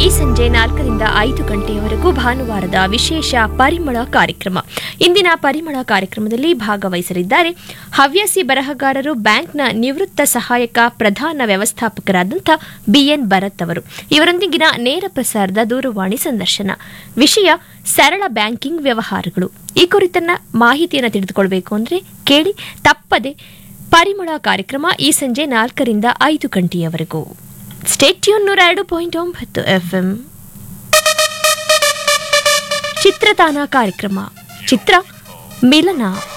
ಈ ಸಂಜೆ ನಾಲ್ಕರಿಂದ ಐದು ಗಂಟೆಯವರೆಗೂ ಭಾನುವಾರದ ವಿಶೇಷ ಪರಿಮಳ ಕಾರ್ಯಕ್ರಮ ಇಂದಿನ ಪರಿಮಳ ಕಾರ್ಯಕ್ರಮದಲ್ಲಿ ಭಾಗವಹಿಸಲಿದ್ದಾರೆ ಹವ್ಯಾಸಿ ಬರಹಗಾರರು ಬ್ಯಾಂಕ್ನ ನಿವೃತ್ತ ಸಹಾಯಕ ಪ್ರಧಾನ ವ್ಯವಸ್ಥಾಪಕರಾದಂಥ ಬಿಎನ್ ಭರತ್ ಅವರು ಇವರೊಂದಿಗಿನ ನೇರ ಪ್ರಸಾರದ ದೂರವಾಣಿ ಸಂದರ್ಶನ ವಿಷಯ ಸರಳ ಬ್ಯಾಂಕಿಂಗ್ ವ್ಯವಹಾರಗಳು ಈ ಕುರಿತನ್ನ ಮಾಹಿತಿಯನ್ನು ತಿಳಿದುಕೊಳ್ಬೇಕು ಅಂದ್ರೆ ಕೇಳಿ ತಪ್ಪದೆ ಪರಿಮಳ ಕಾರ್ಯಕ್ರಮ ಈ ಸಂಜೆ ನಾಲ್ಕರಿಂದ ಐದು ಗಂಟೆಯವರೆಗೂ ಸ್ಟೇಟ್ಯೂನ್ ನೂರ ಎರಡು ಪಾಯಿಂಟ್ ಒಂಬತ್ತು ಎಫ್ಎಂ ಚಿತ್ರತಾನ ಕಾರ್ಯಕ್ರಮ ಚಿತ್ರ ಮಿಲನ